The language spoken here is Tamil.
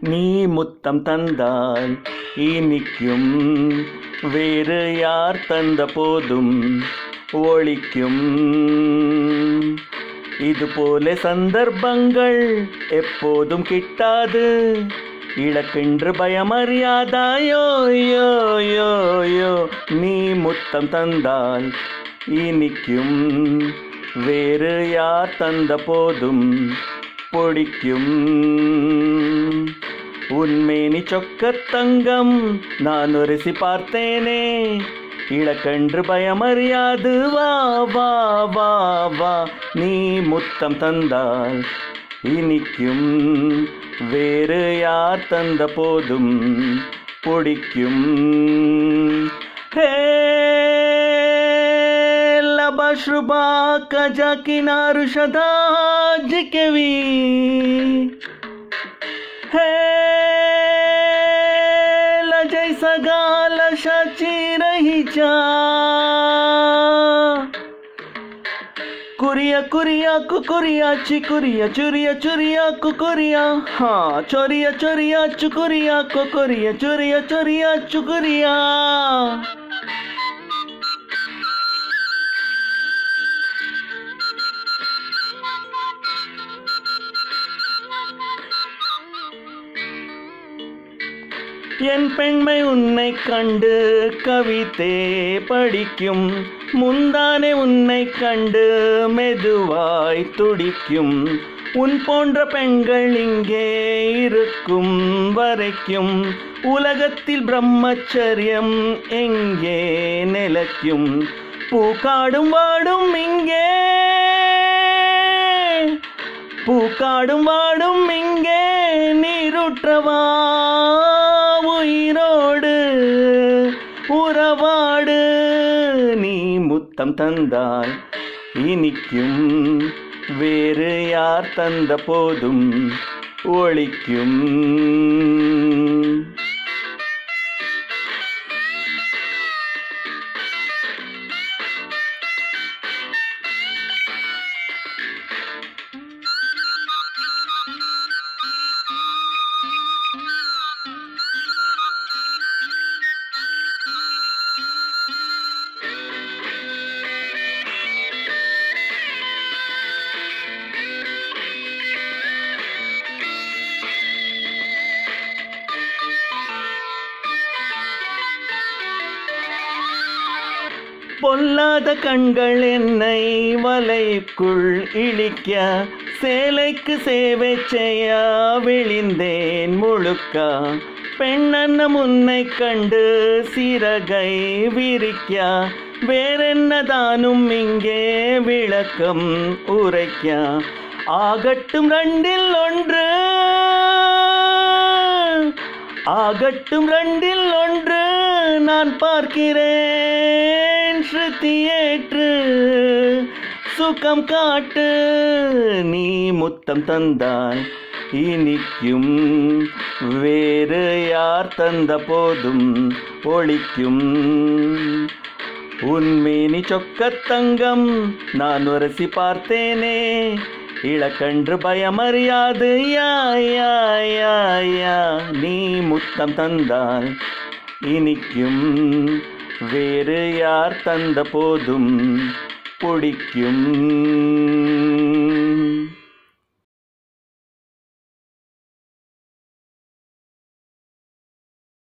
நீ முத்தம் தந்தால் இனிக்கும் வேறு யார் தந்த போதும் ஒழிக்கும் இது போல சந்தர்ப்பங்கள் எப்போதும் கிட்டாது இழக்கின்று பயமறியாதாயோ யோ யோ யோ நீ முத்தம் தந்தால் இனிக்கும் வேறு யார் தந்த போதும் பொடிக்கும் உன்மேனி சொக்கத் தங்கம் நான் உரசி பார்த்தேனே இளக்கன்று பயமறியாது வா வா வா வா நீ முத்தம் தந்தால் இனிக்கும் வேறு யார் தந்த போதும் பொடிக்கும் ஹே லபஸ்ருபா கஜா கினாரு சதா ஜிக்கவி हे लजय सगाल शाची रहीच्या कुरिया कुरिया कुकुरिया चिकुरिया चुरिया चुरिया कुकुरिया हाँ चोरिया चोरिया चुकुरिया कुकुरिया चुरिया चोरिया चुकुरिया என் பெண்மை உன்னை கண்டு கவித்தே படிக்கும் முந்தானே உன்னை கண்டு மெதுவாய் துடிக்கும் உன் போன்ற பெண்கள் இங்கே இருக்கும் வரைக்கும் உலகத்தில் பிரம்மச்சரியம் எங்கே நிலைக்கும் பூக்காடும் வாடும் இங்கே பூக்காடும் வாடும் இங்கே நீருற்றவா உயிரோடு உறவாடு நீ முத்தம் தந்தால் இனிக்கும் வேறு யார் தந்த போதும் ஒழிக்கும் பொல்லாத கண்கள் என்னை வலைக்குள் இழிக்க சேலைக்கு சேவை செய்ய விழிந்தேன் முழுக்க பெண்ணன்னம் உன்னை கண்டு சிறகை விரிக்க வேறென்னதானும் இங்கே விளக்கம் உரைக்க ஆகட்டும் ரெண்டில் ஒன்று ஆகட்டும் ரெண்டில் ஒன்று நான் பார்க்கிறேன் ஸ்ருதியேற்று சுகம் காட்டு நீ முத்தம் தந்தால் இனிக்கும் வேறு யார் தந்த போதும் ஒழிக்கும் உன்மேனி சொக்கத் தங்கம் நான் உரசி பார்த்தேனே இளக்கன்று பயமறியாது யா யா யா யா நீ முத்தம் தந்தால் இனிக்கும் வேறு யார் தந்த போதும் பிடிக்கும்